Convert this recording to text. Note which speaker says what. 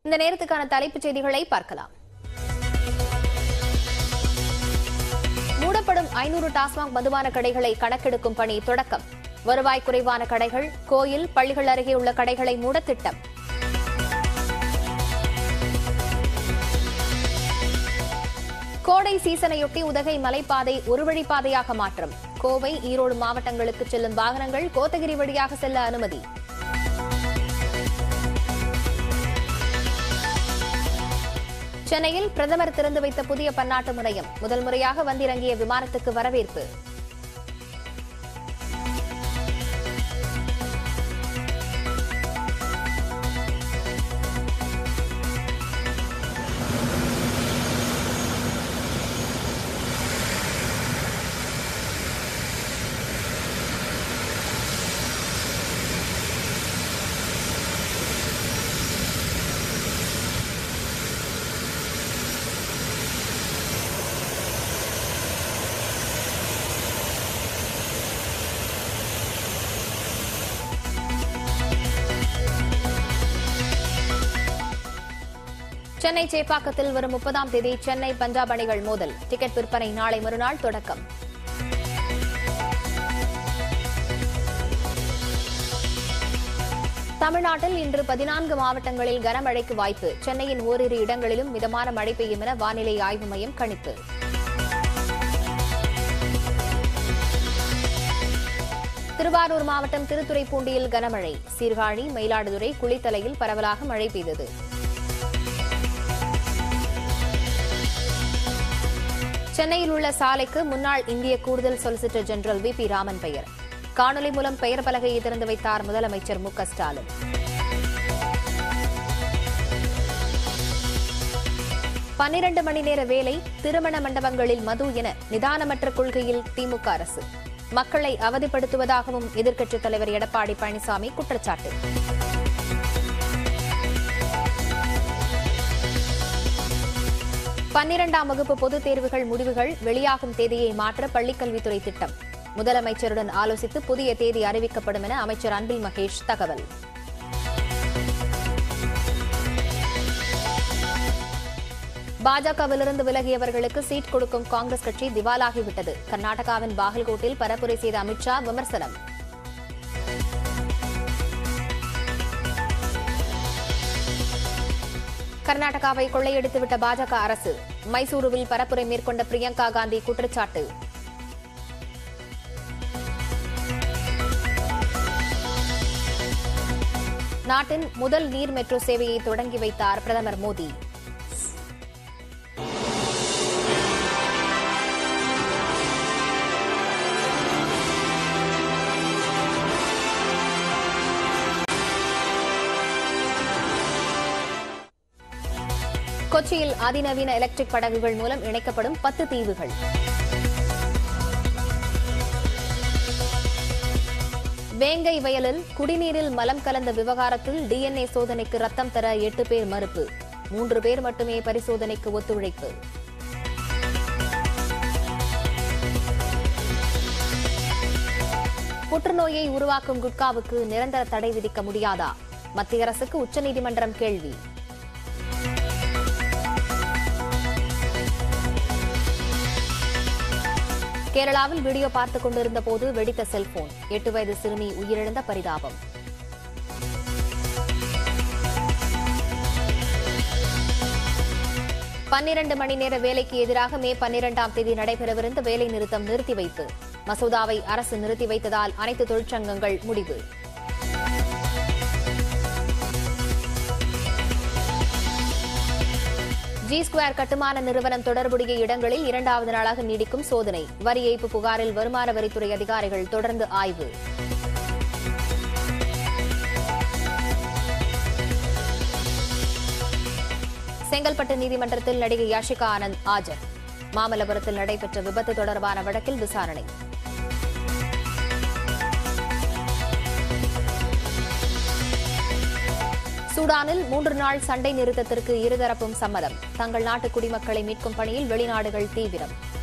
Speaker 1: இந்த நேரத்துக்கான தலைப்புச் செய்திகளை பார்க்கலாம் மூடப்படும் ஐநூறு டாஸ்மாக் மதுபான கடைகளை கணக்கெடுக்கும் பணி தொடக்கம் வருவாய் குறைவான கடைகள் கோயில் பள்ளிகள் அருகே உள்ள கடைகளை மூட திட்டம் கோடை சீசனையொட்டி உதகை மலைப்பாதை ஒரு வழிப்பாதையாக மாற்றம் கோவை ஈரோடு மாவட்டங்களுக்கு செல்லும் வாகனங்கள் கோத்தகிரி வழியாக செல்ல அனுமதி சென்னையில் பிரதமர் திறந்து வைத்த புதிய பன்னாட்டு முனையம் முதல் முறையாக வந்திறங்கிய விமானத்துக்கு வரவேற்பு சென்னை சேப்பாக்கத்தில் வரும் முப்பதாம் தேதி சென்னை பஞ்சாப் அணிகள் மோதல் டிக்கெட் விற்பனை நாளை மறுநாள் தொடக்கம் தமிழ்நாட்டில் இன்று பதினான்கு மாவட்டங்களில் கனமழைக்கு வாய்ப்பு சென்னையின் ஓரிரு இடங்களிலும் மிதமான மழை பெய்யும் என வானிலை ஆய்வு மையம் கணிப்பு திருவாரூர் மாவட்டம் திருத்துறைப்பூண்டியில் கனமழை சீர்காழி மயிலாடுதுறை குளித்தலையில் பரவலாக மழை பெய்தது சென்னையில் உள்ள சாலைக்கு முன்னாள் இந்திய கூடுதல் solicitor general V P Raman பெயர் காணொலி மூலம் பெயர் பலகையை திறந்து வைத்தார் முதலமைச்சர் மு க ஸ்டாலின் பன்னிரண்டு மணி நேர வேலை திருமண மண்டபங்களில் மது என நிதானமற்ற கொள்கையில் திமுக அரசு மக்களை அவதிப்படுத்துவதாகவும் எதிர்க்கட்சித் தலைவர் எடப்பாடி பழனிசாமி குற்றச்சாட்டு பன்னிரண்டாம் வகுப்பு பொதுத் தேர்வுகள் முடிவுகள் வெளியாகும் தேதியை மாற்ற பள்ளிக்கல்வித்துறை திட்டம் முதலமைச்சருடன் ஆலோசித்து புதிய தேதி அறிவிக்கப்படும் என அமைச்சர் அன்பில் மகேஷ் தகவல் பாஜகவிலிருந்து விலகியவர்களுக்கு சீட் கொடுக்கும் காங்கிரஸ் கட்சி திவாலாகிவிட்டது கர்நாடகாவின் பாகல்கோட்டில் பரப்புரை செய்த அமித்ஷா விமர்சனம் கர்நாடகாவை கொள்ளையடித்துவிட்ட பாஜக அரசு மைசூருவில் பரப்புரை மேற்கொண்ட பிரியங்கா காந்தி குற்றச்சாட்டு நாட்டின் முதல் நீர் மெட்ரோ சேவையை தொடங்கி வைத்தார் பிரதமர் மோடி கொச்சியில் அதிநவீன எலக்ட்ரிக் படகுகள் மூலம் இணைக்கப்படும் பத்து தீவுகள் வேங்கை வயலில் குடிநீரில் மலம் கலந்த விவகாரத்தில் டிஎன்ஏ சோதனைக்கு ரத்தம் தர எட்டு பேர் மறுப்பு மூன்று பேர் மட்டுமே பரிசோதனைக்கு ஒத்துழைப்பு புற்றுநோயை உருவாக்கும் குட்காவுக்கு நிரந்தர தடை விதிக்க முடியாதா மத்திய அரசுக்கு உச்சநீதிமன்றம் கேள்வி கேரளாவில் வீடியோ பார்த்துக் கொண்டிருந்த போது வெடித்த செல்போன் எட்டு வயது சிறுமி உயிரிழந்த பரிதாபம் பன்னிரண்டு மணி நேர வேலைக்கு எதிராக மே பன்னிரண்டாம் தேதி நடைபெறவிருந்த வேலை நிறுத்தம் நிறுத்தி வைப்பு மசோதாவை அரசு நிறுத்தி வைத்ததால் அனைத்து தொழிற்சங்கங்கள் முடிவு ஜி ஸ்கொயர் கட்டுமான நிறுவனம் தொடர்புடைய இடங்களில் இரண்டாவது நாளாக நீடிக்கும் சோதனை வரி ஏய்ப்பு புகாரில் வருமான வரித்துறை அதிகாரிகள் தொடர்ந்து ஆய்வு செங்கல்பட்டு நீதிமன்றத்தில் நடிகை யாஷிகா ஆனந்த் ஆஜர் மாமல்லபுரத்தில் நடைபெற்ற விபத்து தொடர்பான வழக்கில் விசாரணை சூடானில் மூன்று நாள் சண்டை நிறுத்தத்திற்கு இருதரப்பும் சம்மதம் தங்கள் நாட்டு குடிமக்களை மீட்கும் பணியில் வெளிநாடுகள் தீவிரம்